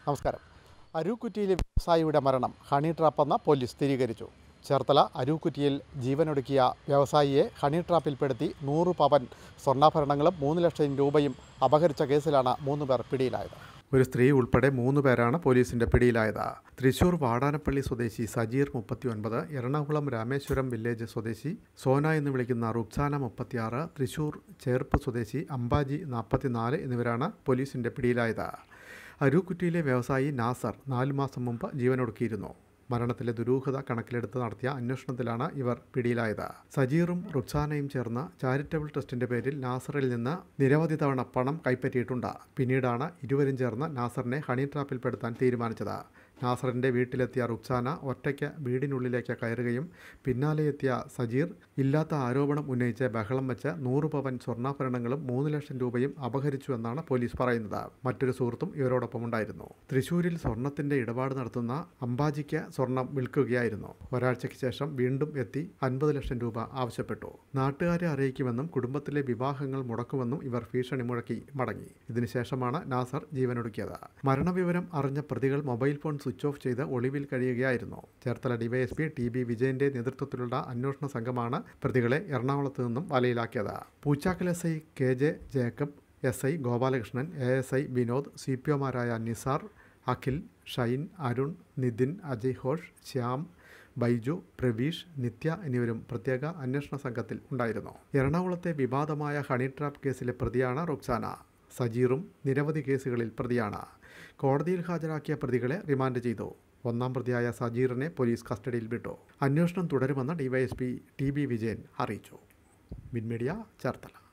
നമസ്കാരം അരൂക്കുറ്റിയിലെ വ്യവസായിയുടെ മരണം honey ട്രാപ്പെന്ന് police സ്ഥിരീകരിച്ചു ചേർത്തല അരൂക്കുറ്റിയിൽ ജീവനൊടുക്കിയ വ്യവസായിയെ ഹണി ട്രാപ്പിൽപ്പെടുത്തി നൂറ് പവൻ സ്വർണ്ണാഭരണങ്ങളും മൂന്ന് ലക്ഷം രൂപയും അപഹരിച്ച കേസിലാണ് മൂന്ന് പേർ പിടിയിലായത് ഒരു സ്ത്രീ ഉൾപ്പെടെ മൂന്ന് പേരാണ് പോലീസിന്റെ പിടിയിലായത് തൃശൂർ വാടാനപ്പള്ളി സ്വദേശി സജീർ മുപ്പത്തി ഒൻപത് എറണാകുളം രാമേശ്വരം വില്ലേജ് സ്വദേശി സോന എന്ന് വിളിക്കുന്ന റുക്സാന മുപ്പത്തിയാറ് തൃശൂർ ചേർപ്പ് സ്വദേശി അംബാജി നാൽപ്പത്തിനാല് എന്നിവരാണ് പോലീസിന്റെ പിടിയിലായത് അരൂക്കുറ്റിയിലെ വ്യവസായി നാസർ നാലു മാസം മുമ്പ് ജീവനൊടുക്കിയിരുന്നു മരണത്തിലെ ദുരൂഹത കണക്കിലെടുത്ത് നടത്തിയ അന്വേഷണത്തിലാണ് ഇവർ പിടിയിലായത് സജീറും റുക്സാനയും ചേർന്ന് ചാരിറ്റബിൾ ട്രസ്റ്റിന്റെ പേരിൽ നാസറിൽ നിന്ന് നിരവധി തവണ പണം കൈപ്പറ്റിയിട്ടുണ്ട് പിന്നീടാണ് ഇരുവരും ചേർന്ന് നാസറിനെ ഹണി ട്രാപ്പിൽപ്പെടുത്താൻ തീരുമാനിച്ചത് നാസറിന്റെ വീട്ടിലെത്തിയ റുക്സാന ഒറ്റയ്ക്ക് വീടിനുള്ളിലേക്ക് കയറുകയും പിന്നാലെ എത്തിയ സജീർ ഇല്ലാത്ത ആരോപണം ഉന്നയിച്ച് ബഹളം വെച്ച് നൂറ് പവൻ സ്വർണ്ണാഭരണങ്ങളും മൂന്ന് ലക്ഷം രൂപയും അപഹരിച്ചു എന്നാണ് പോലീസ് പറയുന്നത് മറ്റൊരു സുഹൃത്തും ഇവരോടൊപ്പം ഉണ്ടായിരുന്നു തൃശൂരിൽ സ്വർണത്തിന്റെ ഇടപാട് നടത്തുന്ന അംബാജിക്ക് സ്വർണം വിൽക്കുകയായിരുന്നു ഒരാഴ്ചയ്ക്ക് ശേഷം വീണ്ടും എത്തി അൻപത് ലക്ഷം രൂപ ആവശ്യപ്പെട്ടു നാട്ടുകാരെ അറിയിക്കുമെന്നും കുടുംബത്തിലെ വിവാഹങ്ങൾ മുടക്കുമെന്നും ഇവർ ഭീഷണി മുഴക്കി മടങ്ങി ഇതിനുശേഷമാണ് നാസർ ജീവനൊടുക്കിയത് മരണവിവരം അറിഞ്ഞ പ്രതികൾ മൊബൈൽ ഫോൺ സ്വിച്ച് ഓഫ് ചെയ്ത് ഒളിവിൽ കഴിയുകയായിരുന്നു ചേർത്തല ഡിവൈഎസ്പി ടി ബി വിജയന്റെ നേതൃത്വത്തിലുള്ള അന്വേഷണ സംഘമാണ് പ്രതികളെ എറണാകുളത്ത് നിന്നും വലയിലാക്കിയത് Poochakkal S I K J Jacob S I Gopalakrishnan A S I Vinod C P ഒമാരായ നിസാർ അഖിൽ ഷൈൻ അരുൺ നിതിൻ അജയ് ഘോഷ് ശ്യാം ബൈജു പ്രവീഷ് നിത്യ എന്നിവരും പ്രത്യേക അന്വേഷണ സംഘത്തിൽ ഉണ്ടായിരുന്നു എറണാകുളത്തെ വിവാദമായ ഹണി ട്രാപ്പ് കേസിലെ പ്രതിയാണ് റുക്സാന സജീറും നിരവധി കേസുകളിൽ പ്രതിയാണ് കോടതിയിൽ ഹാജരാക്കിയ പ്രതികളെ റിമാൻഡ് ചെയ്തു ഒന്നാം പ്രതിയായ സജീറിനെ പോലീസ് കസ്റ്റഡിയിൽ വിട്ടു അന്വേഷണം തുടരുമെന്ന് ഡിവൈഎസ്പി ടി ബി വിജയൻ അറിയിച്ചു മിൻമീഡിയ ചേർത്തല